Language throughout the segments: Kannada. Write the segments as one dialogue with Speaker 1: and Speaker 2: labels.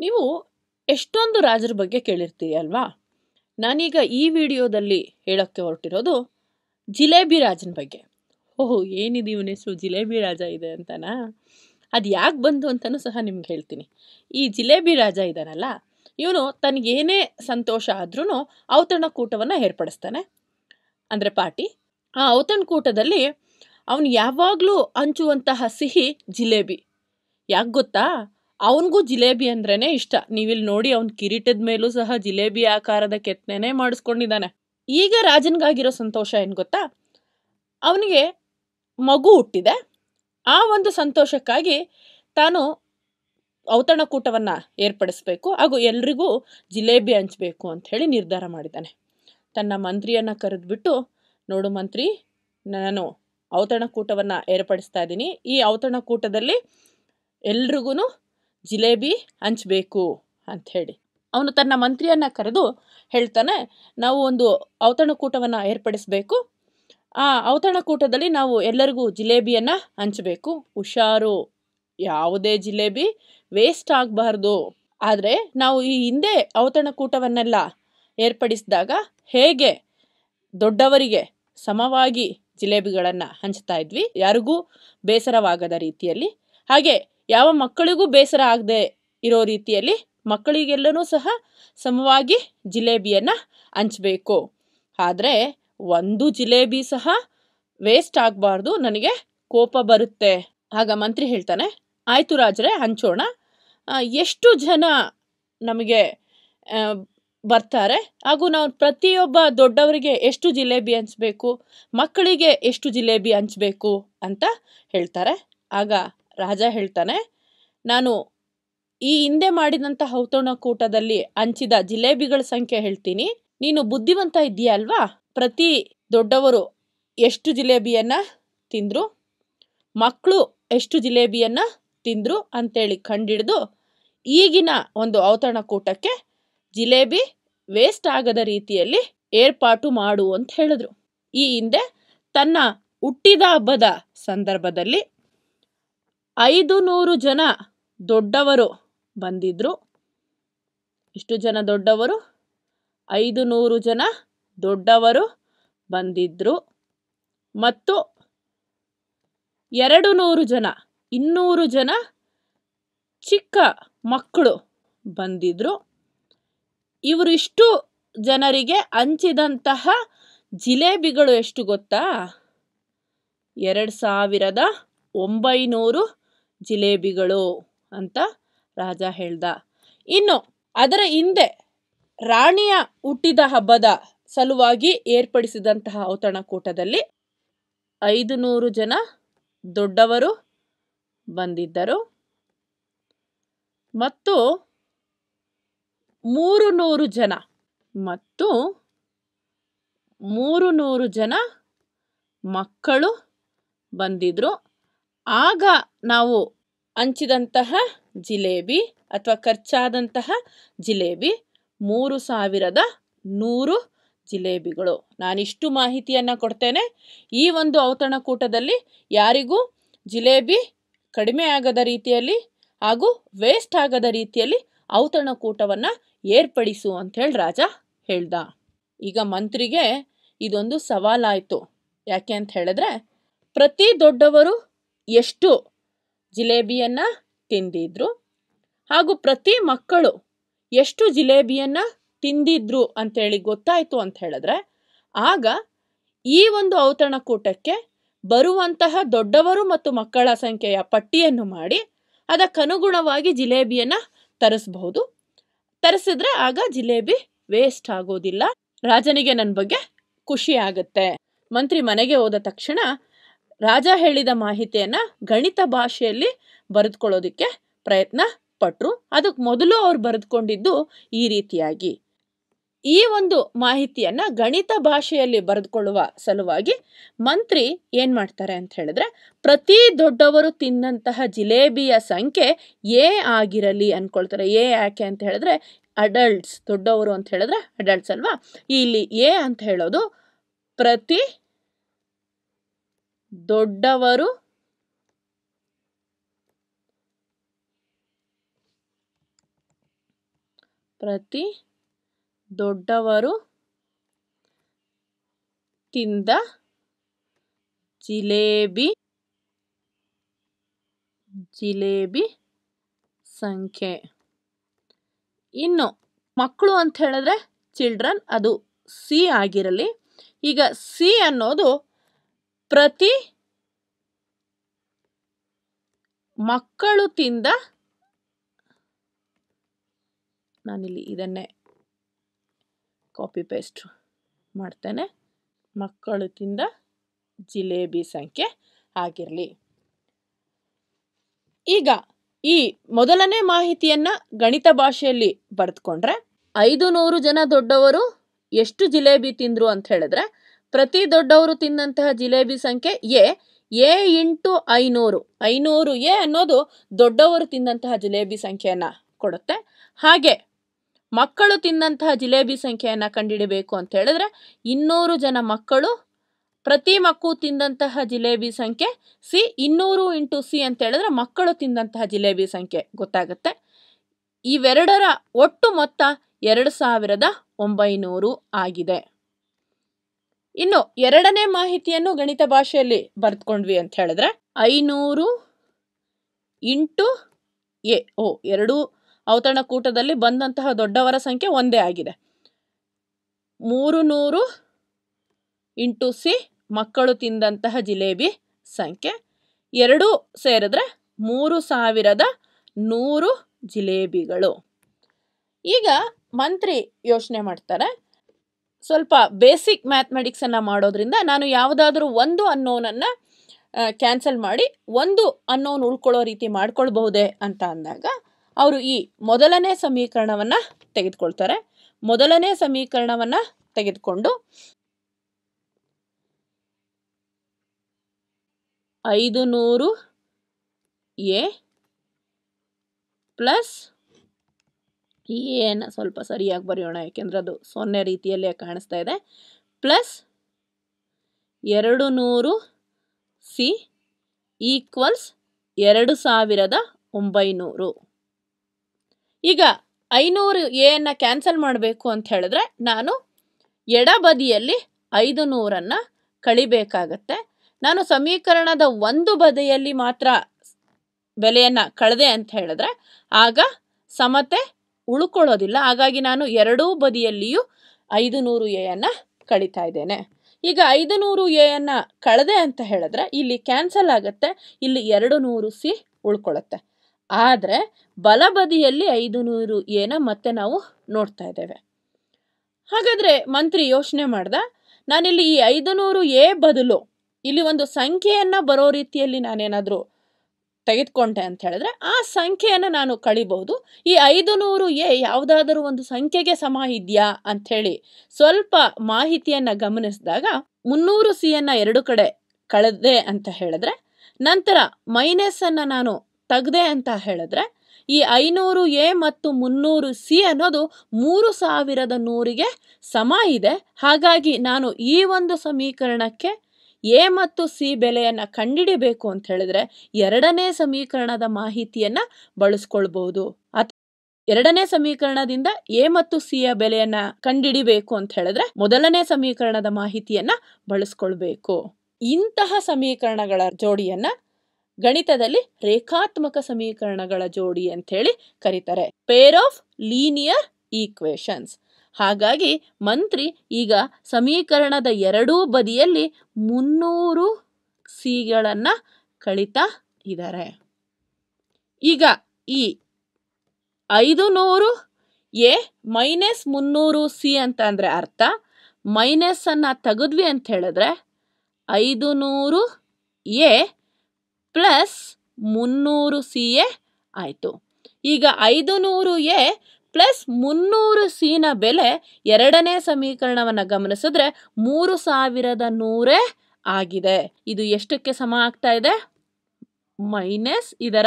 Speaker 1: ನೀವು ಎಷ್ಟೊಂದು ರಾಜರ ಬಗ್ಗೆ ಕೇಳಿರ್ತೀರಿ ಅಲ್ವಾ ನಾನೀಗ ಈ ವಿಡಿಯೋದಲ್ಲಿ ಹೇಳೋಕ್ಕೆ ಹೊರಟಿರೋದು ಜಿಲೇಬಿ ರಾಜನ ಬಗ್ಗೆ ಓಹೋ ಏನಿದೆ ಇವನ ಹೆಸರು ಜಿಲೇಬಿ ರಾಜ ಇದೆ ಅಂತನಾ ಅದು ಯಾಕೆ ಬಂತು ಅಂತಲೂ ಸಹ ನಿಮ್ಗೆ ಹೇಳ್ತೀನಿ ಈ ಜಿಲೇಬಿ ರಾಜ ಇದ್ದಾನಲ್ಲ ಇವನು ತನಗೇನೇ ಸಂತೋಷ ಆದ್ರೂ ಔತಣಕೂಟವನ್ನು ಏರ್ಪಡಿಸ್ತಾನೆ ಅಂದರೆ ಪಾರ್ಟಿ ಆ ಔತಣಕೂಟದಲ್ಲಿ ಅವನು ಯಾವಾಗಲೂ ಹಂಚುವಂತಹ ಸಿಹಿ ಜಿಲೇಬಿ ಯಾಕೆ ಗೊತ್ತಾ ಅವನಿಗೂ ಜಿಲೇಬಿ ಅಂದ್ರೇ ಇಷ್ಟ ನೀವಿಲ್ಲಿ ನೋಡಿ ಅವ್ನ ಕಿರೀಟದ ಮೇಲೂ ಸಹ ಜಿಲೇಬಿ ಆಕಾರದ ಕೆತ್ತನೆ ಮಾಡಿಸ್ಕೊಂಡಿದ್ದಾನೆ ಈಗ ರಾಜನಿಗಾಗಿರೋ ಸಂತೋಷ ಏನು ಗೊತ್ತಾ ಅವನಿಗೆ ಮಗು ಹುಟ್ಟಿದೆ ಆ ಒಂದು ಸಂತೋಷಕ್ಕಾಗಿ ತಾನು ಔತಣಕೂಟವನ್ನು ಏರ್ಪಡಿಸ್ಬೇಕು ಹಾಗೂ ಎಲ್ರಿಗೂ ಜಿಲೇಬಿ ಹಂಚಬೇಕು ಅಂತ ಹೇಳಿ ನಿರ್ಧಾರ ಮಾಡಿದ್ದಾನೆ ತನ್ನ ಮಂತ್ರಿಯನ್ನು ಕರೆದ್ಬಿಟ್ಟು ನೋಡು ಮಂತ್ರಿ ನಾನು ಔತಣಕೂಟವನ್ನು ಏರ್ಪಡಿಸ್ತಾ ಇದ್ದೀನಿ ಈ ಔತಣಕೂಟದಲ್ಲಿ ಎಲ್ರಿಗೂ ಜಿಲೇಬಿ ಹಂಚಬೇಕು ಅಂಥೇಳಿ ಅವನು ತನ್ನ ಮಂತ್ರಿಯನ್ನು ಕರೆದು ಹೇಳ್ತಾನೆ ನಾವು ಒಂದು ಔತಣಕೂಟವನ್ನು ಏರ್ಪಡಿಸಬೇಕು ಆ ಔತಣಕೂಟದಲ್ಲಿ ನಾವು ಎಲ್ಲರಿಗೂ ಜಿಲೇಬಿಯನ್ನು ಹಂಚಬೇಕು ಹುಷಾರು ಯಾವುದೇ ಜಿಲೇಬಿ ವೇಸ್ಟ್ ಆಗಬಾರ್ದು ಆದರೆ ನಾವು ಈ ಹಿಂದೆ ಔತಣಕೂಟವನ್ನೆಲ್ಲ ಏರ್ಪಡಿಸಿದಾಗ ಹೇಗೆ ದೊಡ್ಡವರಿಗೆ ಸಮವಾಗಿ ಜಿಲೇಬಿಗಳನ್ನು ಹಂಚ್ತಾ ಇದ್ವಿ ಯಾರಿಗೂ ಬೇಸರವಾಗದ ರೀತಿಯಲ್ಲಿ ಹಾಗೆ ಯಾವ ಮಕ್ಕಳಿಗೂ ಬೇಸರ ಆಗದೆ ಇರೋ ರೀತಿಯಲ್ಲಿ ಮಕ್ಕಳಿಗೆಲ್ಲನೂ ಸಹ ಸಮವಾಗಿ ಜಿಲೇಬಿಯನ್ನು ಹಂಚಬೇಕು ಆದರೆ ಒಂದು ಜಿಲೇಬಿ ಸಹ ವೇಸ್ಟ್ ಆಗಬಾರ್ದು ನನಗೆ ಕೋಪ ಬರುತ್ತೆ ಆಗ ಮಂತ್ರಿ ಹೇಳ್ತಾನೆ ಆಯಿತು ರಾಜರೇ ಹಂಚೋಣ ಎಷ್ಟು ಜನ ನಮಗೆ ಬರ್ತಾರೆ ಹಾಗೂ ನಾವು ಪ್ರತಿಯೊಬ್ಬ ದೊಡ್ಡವರಿಗೆ ಎಷ್ಟು ಜಿಲೇಬಿ ಹಂಚಬೇಕು ಮಕ್ಕಳಿಗೆ ಎಷ್ಟು ಜಿಲೇಬಿ ಹಂಚಬೇಕು ಅಂತ ಹೇಳ್ತಾರೆ ಆಗ ರಾಜ ಹೇಳ್ತಾನೆ ನಾನು ಈ ಹಿಂದೆ ಮಾಡಿದಂಥ ಔತಣಕೂಟದಲ್ಲಿ ಹಂಚಿದ ಜಿಲೇಬಿಗಳ ಸಂಖ್ಯೆ ಹೇಳ್ತೀನಿ ನೀನು ಬುದ್ಧಿವಂತ ಇದೆಯಾ ಅಲ್ವಾ ಪ್ರತಿ ದೊಡ್ಡವರು ಎಷ್ಟು ಜಿಲೇಬಿಯನ್ನು ತಿಂದರು ಮಕ್ಕಳು ಎಷ್ಟು ಜಿಲೇಬಿಯನ್ನು ತಿಂದರು ಅಂತೇಳಿ ಕಂಡಿಡಿದು ಈಗಿನ ಒಂದು ಔತಣಕೂಟಕ್ಕೆ ಜಿಲೇಬಿ ವೇಸ್ಟ್ ಆಗದ ರೀತಿಯಲ್ಲಿ ಏರ್ಪಾಟು ಮಾಡು ಅಂತ ಹೇಳಿದ್ರು ಈ ಹಿಂದೆ ತನ್ನ ಹುಟ್ಟಿದ ಹಬ್ಬದ ಸಂದರ್ಭದಲ್ಲಿ ಐದು ನೂರು ಜನ ದೊಡ್ಡವರು ಬಂದಿದ್ರು ಇಷ್ಟು ಜನ ದೊಡ್ಡವರು ಐದು ನೂರು ಜನ ದೊಡ್ಡವರು ಬಂದಿದ್ರು ಮತ್ತು ಎರಡು ನೂರು ಜನ ಇನ್ನೂರು ಜನ ಚಿಕ್ಕ ಮಕ್ಕಳು ಬಂದಿದ್ರು ಇವರಿಷ್ಟು ಜನರಿಗೆ ಹಂಚಿದಂತಹ ಜಿಲೇಬಿಗಳು ಎಷ್ಟು ಗೊತ್ತಾ ಎರಡು ಸಾವಿರದ ಒಂಬೈನೂರು ಜಿಲೇಬಿಗಳು ಅಂತ ರಾಜ ಹೇಳ್ದ ಇನ್ನು ಅದರ ಹಿಂದೆ ರಾಣಿಯ ಹುಟ್ಟಿದ ಹಬ್ಬದ ಸಲುವಾಗಿ ಏರ್ಪಡಿಸಿದಂತಹ ಔತಣಕೂಟದಲ್ಲಿ ಐದು ನೂರು ಜನ ದೊಡ್ಡವರು ಬಂದಿದ್ದರು ಮತ್ತು ಮೂರು ನೂರು ಜನ ಮತ್ತು ಮೂರು ನೂರು ಜನ ಮಕ್ಕಳು ಬಂದಿದ್ರು ಆಗ ನಾವು ಹಂಚಿದಂತಹ ಜಿಲೇಬಿ ಅಥವಾ ಖರ್ಚಾದಂತಹ ಜಿಲೇಬಿ ಮೂರು ಸಾವಿರದ ನೂರು ಜಿಲೇಬಿಗಳು ನಾನಿಷ್ಟು ಮಾಹಿತಿಯನ್ನು ಕೊಡ್ತೇನೆ ಈ ಒಂದು ಔತಣಕೂಟದಲ್ಲಿ ಯಾರಿಗೂ ಜಿಲೇಬಿ ಕಡಿಮೆ ಆಗದ ರೀತಿಯಲ್ಲಿ ಹಾಗೂ ವೇಸ್ಟ್ ಆಗದ ರೀತಿಯಲ್ಲಿ ಔತಣಕೂಟವನ್ನು ಏರ್ಪಡಿಸು ಅಂಥೇಳಿ ರಾಜ ಹೇಳ್ದ ಈಗ ಮಂತ್ರಿಗೆ ಇದೊಂದು ಸವಾಲಾಯಿತು ಯಾಕೆ ಅಂತ ಹೇಳಿದ್ರೆ ಪ್ರತಿ ದೊಡ್ಡವರು ಎಷ್ಟು ಜಿಲೇಬಿಯನ್ನು ತಿಂದಿದ್ರು ಹಾಗೂ ಪ್ರತಿ ಮಕ್ಕಳು ಎಷ್ಟು ಜಿಲೇಬಿಯನ್ನು ತಿಂದಿದ್ರು ಅಂತೇಳಿ ಗೊತ್ತಾಯಿತು ಅಂತ ಹೇಳಿದ್ರೆ ಆಗ ಈ ಒಂದು ಔತಣಕೂಟಕ್ಕೆ ಬರುವಂತಹ ದೊಡ್ಡವರು ಮತ್ತು ಮಕ್ಕಳ ಸಂಖ್ಯೆಯ ಪಟ್ಟಿಯನ್ನು ಮಾಡಿ ಅದಕ್ಕನುಗುಣವಾಗಿ ಜಿಲೇಬಿಯನ್ನು ತರಿಸ್ಬಹುದು ತರಿಸಿದ್ರೆ ಆಗ ಜಿಲೇಬಿ ವೇಸ್ಟ್ ಆಗೋದಿಲ್ಲ ರಾಜನಿಗೆ ನನ್ನ ಬಗ್ಗೆ ಖುಷಿ ಆಗುತ್ತೆ ಮಂತ್ರಿ ಮನೆಗೆ ಹೋದ ತಕ್ಷಣ ರಾಜ ಹೇಳಿದ ಮಾಹಿತಿಯನ್ನು ಗಣಿತ ಭಾಷೆಯಲ್ಲಿ ಬರೆದುಕೊಳ್ಳೋದಕ್ಕೆ ಪ್ರಯತ್ನ ಪಟ್ಟರು ಅದಕ್ಕೆ ಮೊದಲು ಅವ್ರು ಬರೆದುಕೊಂಡಿದ್ದು ಈ ರೀತಿಯಾಗಿ ಈ ಒಂದು ಮಾಹಿತಿಯನ್ನು ಗಣಿತ ಭಾಷೆಯಲ್ಲಿ ಬರೆದುಕೊಳ್ಳುವ ಸಲುವಾಗಿ ಮಂತ್ರಿ ಏನು ಮಾಡ್ತಾರೆ ಅಂತ ಹೇಳಿದ್ರೆ ಪ್ರತಿ ದೊಡ್ಡವರು ತಿಂದಂತಹ ಜಿಲೇಬಿಯ ಸಂಖ್ಯೆ ಎ ಆಗಿರಲಿ ಅಂದ್ಕೊಳ್ತಾರೆ ಎ ಯಾಕೆ ಅಂತ ಹೇಳಿದ್ರೆ ಅಡಲ್ಟ್ಸ್ ದೊಡ್ಡವರು ಅಂತ ಹೇಳಿದ್ರೆ ಅಡಲ್ಟ್ಸ್ ಅಲ್ವಾ ಇಲ್ಲಿ ಎ ಅಂತ ಹೇಳೋದು ಪ್ರತಿ ದೊಡ್ಡವರು ಪ್ರತಿ ದೊಡ್ಡವರು ತಿಂದ ಜಿಲೇಬಿ ಜಿಲೇಬಿ ಸಂಖ್ಯೆ ಇನ್ನು ಮಕ್ಕಳು ಅಂತ ಹೇಳಿದ್ರೆ ಚಿಲ್ಡ್ರನ್ ಅದು ಸಿ ಆಗಿರಲಿ ಈಗ ಸಿ ಅನ್ನೋದು ಪ್ರತಿ ಮಕ್ಕಳು ತಿಂದ ನಾನಿಲ್ಲಿ ಇದನ್ನೇ ಕಾಪಿ ಪೇಸ್ಟ್ ಮಾಡ್ತೇನೆ ಮಕ್ಕಳು ತಿಂದ ಜಿಲೇಬಿ ಸಂಖ್ಯೆ ಆಗಿರಲಿ ಈಗ ಈ ಮೊದಲನೇ ಮಾಹಿತಿಯನ್ನ ಗಣಿತ ಭಾಷೆಯಲ್ಲಿ ಬರೆದುಕೊಂಡ್ರೆ ಐದು ನೂರು ಜನ ದೊಡ್ಡವರು ಎಷ್ಟು ಜಿಲೇಬಿ ತಿಂದ್ರು ಅಂತ ಹೇಳಿದ್ರೆ ಪ್ರತಿ ದೊಡ್ಡವರು ತಿಂದಂತಹ ಜಿಲೇಬಿ ಸಂಖ್ಯೆ ಎ ಎ ಇಂಟು ಐನೂರು ಐನೂರು ಎ ಅನ್ನೋದು ದೊಡ್ಡವರು ತಿಂದಂತಹ ಜಿಲೇಬಿ ಸಂಖ್ಯೆಯನ್ನ ಕೊಡುತ್ತೆ ಹಾಗೆ ಮಕ್ಕಳು ತಿಂದಂತಹ ಜಿಲೇಬಿ ಸಂಖ್ಯೆಯನ್ನ ಕಂಡುಹಿಡಬೇಕು ಅಂತ ಹೇಳಿದ್ರೆ ಇನ್ನೂರು ಜನ ಮಕ್ಕಳು ಪ್ರತಿ ಮಕ್ಕಳು ತಿಂದಂತಹ ಜಿಲೇಬಿ ಸಂಖ್ಯೆ ಸಿ ಇನ್ನೂರು ಇಂಟು ಸಿ ಅಂತ ಹೇಳಿದ್ರೆ ಮಕ್ಕಳು ತಿಂದಂತಹ ಜಿಲೇಬಿ ಸಂಖ್ಯೆ ಗೊತ್ತಾಗುತ್ತೆ ಇವೆರಡರ ಒಟ್ಟು ಮೊತ್ತ ಎರಡು ಸಾವಿರದ ಒಂಬೈನೂರು ಆಗಿದೆ ಇನ್ನು ಎರಡನೇ ಮಾಹಿತಿಯನ್ನು ಗಣಿತ ಭಾಷೆಯಲ್ಲಿ ಬರೆದುಕೊಂಡ್ವಿ ಅಂತ ಹೇಳಿದ್ರೆ ಐನೂರು ಇಂಟು ಎ ಓ ಎರಡು ಔತಣಕೂಟದಲ್ಲಿ ಬಂದಂತಹ ದೊಡ್ಡವರ ಸಂಖ್ಯೆ ಒಂದೇ ಆಗಿದೆ ಮೂರು ನೂರು ಇಂಟು ಸಿ ಮಕ್ಕಳು ತಿಂದಂತಹ ಜಿಲೇಬಿ ಸಂಖ್ಯೆ ಎರಡೂ ಸೇರಿದ್ರೆ ಮೂರು ಸಾವಿರದ ನೂರು ಜಿಲೇಬಿಗಳು ಈಗ ಮಂತ್ರಿ ಯೋಚನೆ ಮಾಡ್ತಾರೆ ಸ್ವಲ್ಪ ಬೇಸಿಕ್ ಮ್ಯಾಥಮೆಟಿಕ್ಸನ್ನು ಮಾಡೋದ್ರಿಂದ ನಾನು ಯಾವುದಾದ್ರೂ ಒಂದು ಅನ್ನೋನನ್ನು ಕ್ಯಾನ್ಸಲ್ ಮಾಡಿ ಒಂದು ಅನ್ನೋನ್ ಉಳ್ಕೊಳ್ಳೋ ರೀತಿ ಮಾಡ್ಕೊಳ್ಬಹುದೇ ಅಂತ ಅಂದಾಗ ಅವರು ಈ ಮೊದಲನೇ ಸಮೀಕರಣವನ್ನು ತೆಗೆದುಕೊಳ್ತಾರೆ ಮೊದಲನೇ ಸಮೀಕರಣವನ್ನು ತೆಗೆದುಕೊಂಡು ಐದು ನೂರು ಎ ಪ್ಲಸ್ ಈ ಎನ ಸ್ವಲ್ಪ ಸರಿಯಾಗಿ ಬರೆಯೋಣ ಯಾಕೆಂದರೆ ಅದು ಸೊನ್ನೆ ರೀತಿಯಲ್ಲೇ ಕಾಣಿಸ್ತಾ ಇದೆ ಪ್ಲಸ್ ಎರಡು ನೂರು ಸಿ ಈಕ್ವಲ್ಸ್ ಎರಡು ಸಾವಿರದ ಒಂಬೈನೂರು ಈಗ ಐನೂರು ಎನ್ನ ಕ್ಯಾನ್ಸಲ್ ಮಾಡಬೇಕು ಅಂತ ಹೇಳಿದ್ರೆ ನಾನು ಎಡಬದಿಯಲ್ಲಿ ಐದು ನೂರನ್ನು ಕಳಿಬೇಕಾಗತ್ತೆ ನಾನು ಸಮೀಕರಣದ ಒಂದು ಬದಿಯಲ್ಲಿ ಮಾತ್ರ ಬೆಲೆಯನ್ನು ಕಳೆದೆ ಅಂತ ಹೇಳಿದ್ರೆ ಆಗ ಸಮತೆ ಉಳ್ಕೊಳ್ಳೋದಿಲ್ಲ ಹಾಗಾಗಿ ನಾನು ಎರಡೂ ಬದಿಯಲ್ಲಿಯೂ ಐದು ನೂರು ಎಯನ್ನು ಕಳಿತಾ ಇದ್ದೇನೆ ಈಗ ಐದು ನೂರು ಎಯನ್ನು ಕಳೆದೆ ಅಂತ ಹೇಳಿದ್ರೆ ಇಲ್ಲಿ ಕ್ಯಾನ್ಸಲ್ ಆಗುತ್ತೆ ಇಲ್ಲಿ ಎರಡು ನೂರು ಸಿ ಉಳ್ಕೊಳ್ಳುತ್ತೆ ಆದರೆ ಬಲಬದಿಯಲ್ಲಿ ಐದು ನೂರು ಎನ ಮತ್ತೆ ನಾವು ನೋಡ್ತಾ ಇದ್ದೇವೆ ಹಾಗಾದರೆ ಮಂತ್ರಿ ಯೋಚನೆ ಮಾಡ್ದ ನಾನಿಲ್ಲಿ ಈ ಐದು ನೂರು ಎ ಬದಲು ಇಲ್ಲಿ ಒಂದು ಸಂಖ್ಯೆಯನ್ನು ಬರೋ ರೀತಿಯಲ್ಲಿ ನಾನೇನಾದರೂ ತೆಗೆದುಕೊಂಡೆ ಅಂತ ಹೇಳಿದ್ರೆ ಆ ಸಂಖ್ಯೆಯನ್ನು ನಾನು ಕಳಿಬಹುದು ಈ ಐದು ನೂರು ಎ ಯಾವುದಾದರೂ ಒಂದು ಸಂಖ್ಯೆಗೆ ಸಮ ಇದೆಯಾ ಅಂಥೇಳಿ ಸ್ವಲ್ಪ ಮಾಹಿತಿಯನ್ನು ಗಮನಿಸಿದಾಗ ಮುನ್ನೂರು ಸಿಯನ್ನು ಎರಡು ಕಡೆ ಕಳೆದೆ ಅಂತ ಹೇಳಿದ್ರೆ ನಂತರ ಮೈನಸನ್ನು ನಾನು ತೆಗ್ದೆ ಅಂತ ಹೇಳಿದ್ರೆ ಈ ಐನೂರು ಎ ಮತ್ತು ಮುನ್ನೂರು ಸಿ ಅನ್ನೋದು ಮೂರು ಸಾವಿರದ ನೂರಿಗೆ ಸಮ ಇದೆ ಹಾಗಾಗಿ ನಾನು ಈ ಒಂದು ಸಮೀಕರಣಕ್ಕೆ ಎ ಮತ್ತು ಸಿ ಬೆಲೆಯನ್ನು ಕಂಡಿಡಿಬೇಕು ಅಂತ ಹೇಳಿದ್ರೆ ಎರಡನೇ ಸಮೀಕರಣದ ಮಾಹಿತಿಯನ್ನು ಬಳಸ್ಕೊಳ್ಬಹುದು ಅಥವಾ ಎರಡನೇ ಸಮೀಕರಣದಿಂದ ಎ ಮತ್ತು ಸಿಯ ಬೆಲೆಯನ್ನ ಕಂಡಿಡಿಬೇಕು ಅಂತ ಹೇಳಿದ್ರೆ ಮೊದಲನೇ ಸಮೀಕರಣದ ಮಾಹಿತಿಯನ್ನ ಬಳಸ್ಕೊಳ್ಬೇಕು ಇಂತಹ ಸಮೀಕರಣಗಳ ಜೋಡಿಯನ್ನ ಗಣಿತದಲ್ಲಿ ರೇಖಾತ್ಮಕ ಸಮೀಕರಣಗಳ ಜೋಡಿ ಅಂತ ಹೇಳಿ ಕರೀತಾರೆ ಪೇರ್ ಆಫ್ ಲೀನಿಯರ್ ಈಕ್ವೇಶನ್ಸ್ ಹಾಗಾಗಿ ಮಂತ್ರಿ ಈಗ ಸಮೀಕರಣದ ಎರಡೂ ಬದಿಯಲ್ಲಿ ಮುನ್ನೂರು ಸಿಗಳನ್ನು ಕಳಿತಾ ಇದ್ದಾರೆ ಈಗ ಈ ಐದು ನೂರು ಎ ಮೈನಸ್ ಮುನ್ನೂರು ಸಿ ಅಂತ ಅಂದರೆ ಅರ್ಥ ಮೈನಸ್ಸನ್ನು ತೆಗೆದ್ವಿ ಅಂತ ಹೇಳಿದ್ರೆ ಐದು ನೂರು ಎ ಪ್ಲಸ್ ಮುನ್ನೂರು ಸಿ ಎ ಆಯಿತು ಈಗ ಐದು ನೂರು ಎ ಪ್ಲಸ್ ಮುನ್ನೂರು ಸಿನ ಬೆಲೆ ಎರಡನೇ ಸಮೀಕರಣವನ್ನು ಗಮನಿಸಿದ್ರೆ ಮೂರು ಸಾವಿರದ ನೂರೇ ಆಗಿದೆ ಇದು ಎಷ್ಟಕ್ಕೆ ಸಮ ಆಗ್ತಾ ಇದೆ ಮೈನಸ್ ಇದರ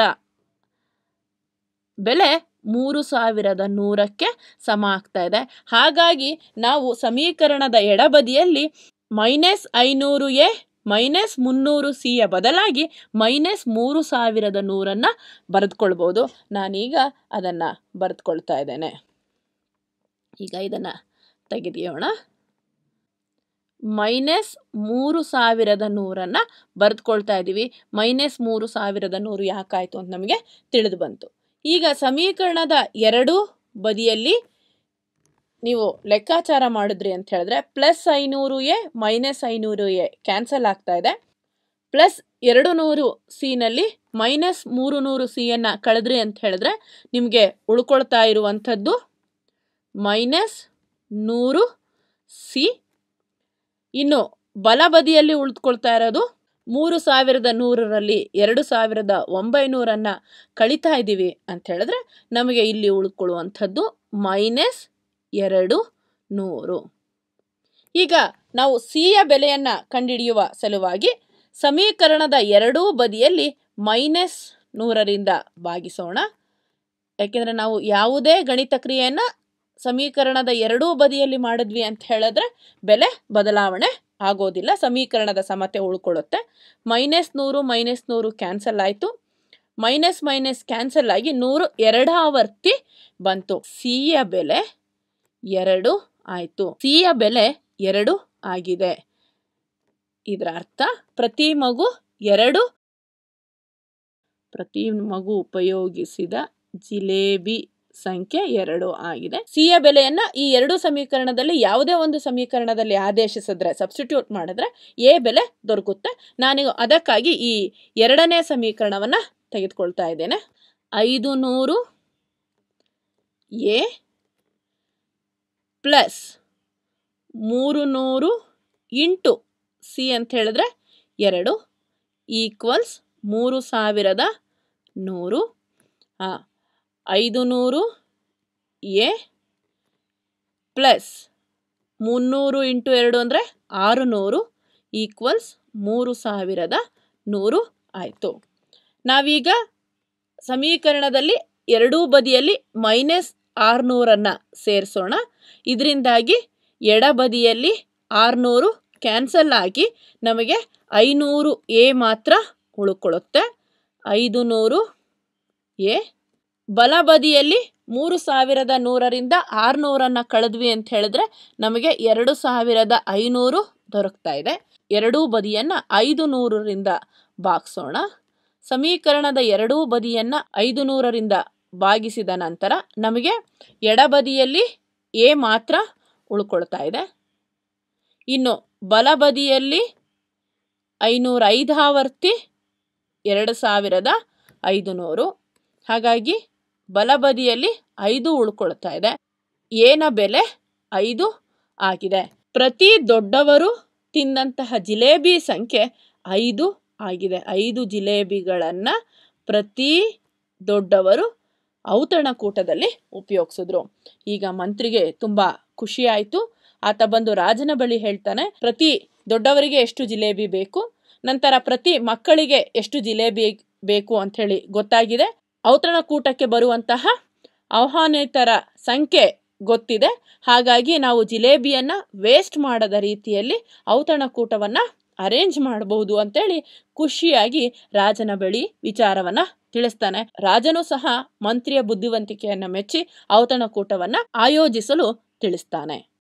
Speaker 1: ಬೆಲೆ ಮೂರು ಸಾವಿರದ ನೂರಕ್ಕೆ ಸಮ ಆಗ್ತಾ ಇದೆ ಹಾಗಾಗಿ ನಾವು ಸಮೀಕರಣದ ಎಡಬದಿಯಲ್ಲಿ ಮೈನಸ್ ಐನೂರು ಎ ಮೈನಸ್ ಮುನ್ನೂರು ಸಿಯ ಬದಲಾಗಿ ಮೈನಸ್ ಮೂರು ಸಾವಿರದ ನೂರನ್ನು ಬರೆದುಕೊಳ್ಬೋದು ನಾನೀಗ ಅದನ್ನು ಬರೆದುಕೊಳ್ತಾ ಇದ್ದೇನೆ ಈಗ ಇದನ್ನು ತೆಗೆದಿಯೋಣ ಮೈನಸ್ ಮೂರು ಸಾವಿರದ ನೂರನ್ನು ಬರೆದುಕೊಳ್ತಾ ಇದ್ದೀವಿ ಮೈನಸ್ ಮೂರು ಸಾವಿರದ ನೂರು ಯಾಕಾಯಿತು ಅಂತ ನಮಗೆ ತಿಳಿದು ಬಂತು ಈಗ ಸಮೀಕರಣದ ಎರಡೂ ಬದಿಯಲ್ಲಿ ನೀವು ಲೆಕ್ಕಾಚಾರ ಮಾಡಿದ್ರಿ ಅಂತ ಹೇಳಿದ್ರೆ ಪ್ಲಸ್ ಐನೂರು ಎ ಮೈನಸ್ ಐನೂರು ಎ ಕ್ಯಾನ್ಸಲ್ ಆಗ್ತಾ ಇದೆ ಪ್ಲಸ್ ಎರಡು ನೂರು ಸಿನಲ್ಲಿ ಮೈನಸ್ ಮೂರು ನೂರು ಸಿಯನ್ನು ಕಳೆದ್ರಿ ಅಂತ ಹೇಳಿದ್ರೆ ನಿಮಗೆ ಉಳ್ಕೊಳ್ತಾ ಇರುವಂಥದ್ದು ಮೈನಸ್ ನೂರು ಸಿ ಇನ್ನು ಬಲಬದಿಯಲ್ಲಿ ಉಳಿದುಕೊಳ್ತಾ ಇರೋದು ಮೂರು ಸಾವಿರದ ನೂರರಲ್ಲಿ ಎರಡು ಸಾವಿರದ ಒಂಬೈನೂರನ್ನು ಕಳಿತಾ ಇದ್ದೀವಿ ಅಂತ ಹೇಳಿದ್ರೆ ನಮಗೆ ಇಲ್ಲಿ ಉಳ್ಕೊಳ್ಳುವಂಥದ್ದು ಮೈನಸ್ ಎರಡು ನೂರು ಈಗ ನಾವು ಸಿಯ ಬೆಲೆಯನ್ನು ಕಂಡುಹಿಡಿಯುವ ಸಲುವಾಗಿ ಸಮೀಕರಣದ ಎರಡೂ ಬದಿಯಲ್ಲಿ ಮೈನಸ್ ನೂರರಿಂದ ಭಾಗಿಸೋಣ ಯಾಕೆಂದರೆ ನಾವು ಯಾವುದೇ ಗಣಿತ ಕ್ರಿಯೆಯನ್ನು ಸಮೀಕರಣದ ಎರಡೂ ಬದಿಯಲ್ಲಿ ಮಾಡಿದ್ವಿ ಅಂತ ಹೇಳಿದ್ರೆ ಬೆಲೆ ಬದಲಾವಣೆ ಆಗೋದಿಲ್ಲ ಸಮೀಕರಣದ ಸಮತೆ ಉಳ್ಕೊಳ್ಳುತ್ತೆ ಮೈನಸ್ ನೂರು ಮೈನಸ್ ನೂರು ಕ್ಯಾನ್ಸಲ್ ಆಯಿತು ಮೈನಸ್ ಮೈನಸ್ ಕ್ಯಾನ್ಸಲ್ ಆಗಿ ನೂರು ಎರಡಾವರ್ತಿ ಬಂತು ಸಿಯ ಬೆಲೆ ಎರಡು ಆಯಿತು ಸಿಯ ಬೆಲೆ ಎರಡು ಆಗಿದೆ ಇದರ ಅರ್ಥ ಪ್ರತಿ ಮಗು ಎರಡು ಪ್ರತಿ ಮಗು ಉಪಯೋಗಿಸಿದ ಜಿಲೇಬಿ ಸಂಖ್ಯೆ ಎರಡು ಆಗಿದೆ ಸಿಯ ಬೆಲೆಯನ್ನ ಈ ಎರಡು ಸಮೀಕರಣದಲ್ಲಿ ಯಾವುದೇ ಒಂದು ಸಮೀಕರಣದಲ್ಲಿ ಆದೇಶಿಸಿದ್ರೆ ಸಬ್ಸ್ಟಿಟ್ಯೂಟ್ ಮಾಡಿದ್ರೆ ಎ ಬೆಲೆ ದೊರಕುತ್ತೆ ನಾನೀಗ ಅದಕ್ಕಾಗಿ ಈ ಎರಡನೇ ಸಮೀಕರಣವನ್ನ ತೆಗೆದುಕೊಳ್ತಾ ಇದ್ದೇನೆ ಐದು ನೂರು ಎ ಪ್ಲಸ್ ಮೂರು ನೂರು ಇಂಟು ಸಿ ಅಂತ ಹೇಳಿದ್ರೆ ಎರಡು ಈಕ್ವಲ್ಸ್ ಮೂರು ಸಾವಿರದ ನೂರು ಹಾಂ ಐದು ನೂರು ಎ ಪ್ಲಸ್ ಮುನ್ನೂರು ಇಂಟು ಎರಡು ಅಂದರೆ ಆರು ನೂರು ಈಕ್ವಲ್ಸ್ ಮೂರು ಸಾವಿರದ ನೂರು ಆಯಿತು ನಾವೀಗ ಸಮೀಕರಣದಲ್ಲಿ ಎರಡೂ ಬದಿಯಲ್ಲಿ ಮೈನಸ್ ಆರುನೂರನ್ನು ಸೇರಿಸೋಣ ಇದರಿಂದಾಗಿ ಎಡಬದಿಯಲ್ಲಿ ಆರುನೂರು ಕ್ಯಾನ್ಸಲ್ ಆಗಿ ನಮಗೆ ಐನೂರು ಎ ಮಾತ್ರ ಉಳ್ಕೊಳ್ಳುತ್ತೆ ಐದು ನೂರು ಎ ಬಲಬದಿಯಲ್ಲಿ ಮೂರು ಸಾವಿರದ ನೂರರಿಂದ ಆರುನೂರನ್ನು ಕಳೆದ್ವಿ ಅಂತ ಹೇಳಿದ್ರೆ ನಮಗೆ ಎರಡು ಸಾವಿರದ ಐನೂರು ದೊರಕ್ತಾ ಇದೆ ಎರಡೂ ಬದಿಯನ್ನು ಐದು ನೂರರಿಂದ ಭಾಗಿಸೋಣ ಸಮೀಕರಣದ ಎರಡೂ ಬದಿಯನ್ನು ಐದು ನೂರರಿಂದ ಭಾಗಿಸಿದ ನಂತರ ನಮಗೆ ಎಡಬದಿಯಲ್ಲಿ ಎ ಮಾತ್ರ ಉಳ್ಕೊಳ್ತಾ ಇದೆ ಇನ್ನು ಬಲಬದಿಯಲ್ಲಿ ಐನೂರ ಐದಾವರ್ತಿ ಎರಡು ಸಾವಿರದ ಐದು ನೂರು ಹಾಗಾಗಿ ಬಲಬದಿಯಲ್ಲಿ ಐದು ಉಳ್ಕೊಳ್ತಾ ಇದೆ ಏನ ಬೆಲೆ ಐದು ಆಗಿದೆ ಪ್ರತಿ ದೊಡ್ಡವರು ತಿಂದಂತಹ ಜಿಲೇಬಿ ಸಂಖ್ಯೆ ಐದು ಆಗಿದೆ ಐದು ಜಿಲೇಬಿಗಳನ್ನು ಪ್ರತಿ ದೊಡ್ಡವರು ಔತಣಕೂಟದಲ್ಲಿ ಉಪಯೋಗಿಸಿದ್ರು ಈಗ ಮಂತ್ರಿಗೆ ತುಂಬ ಖುಷಿಯಾಯಿತು ಆತ ಬಂದು ರಾಜನ ಬಳಿ ಹೇಳ್ತಾನೆ ಪ್ರತಿ ದೊಡ್ಡವರಿಗೆ ಎಷ್ಟು ಜಿಲೇಬಿ ಬೇಕು ನಂತರ ಪ್ರತಿ ಮಕ್ಕಳಿಗೆ ಎಷ್ಟು ಜಿಲೇಬಿ ಬೇಕು ಅಂಥೇಳಿ ಗೊತ್ತಾಗಿದೆ ಔತಣಕೂಟಕ್ಕೆ ಬರುವಂತಹ ಆಹ್ವಾನಿತರ ಸಂಖ್ಯೆ ಗೊತ್ತಿದೆ ಹಾಗಾಗಿ ನಾವು ಜಿಲೇಬಿಯನ್ನು ವೇಸ್ಟ್ ಮಾಡದ ರೀತಿಯಲ್ಲಿ ಔತಣಕೂಟವನ್ನು ಅರೇಂಜ್ ಮಾಡಬಹುದು ಅಂತೇಳಿ ಖುಷಿಯಾಗಿ ರಾಜನ ಬಳಿ ವಿಚಾರವನ್ನ ತಿಳಿಸ್ತಾನೆ ರಾಜನು ಸಹ ಮಂತ್ರಿಯ ಬುದ್ಧಿವಂತಿಕೆಯನ್ನು ಮೆಚ್ಚಿ ಔತಣಕೂಟವನ್ನು ಆಯೋಜಿಸಲು ತಿಳಿಸ್ತಾನೆ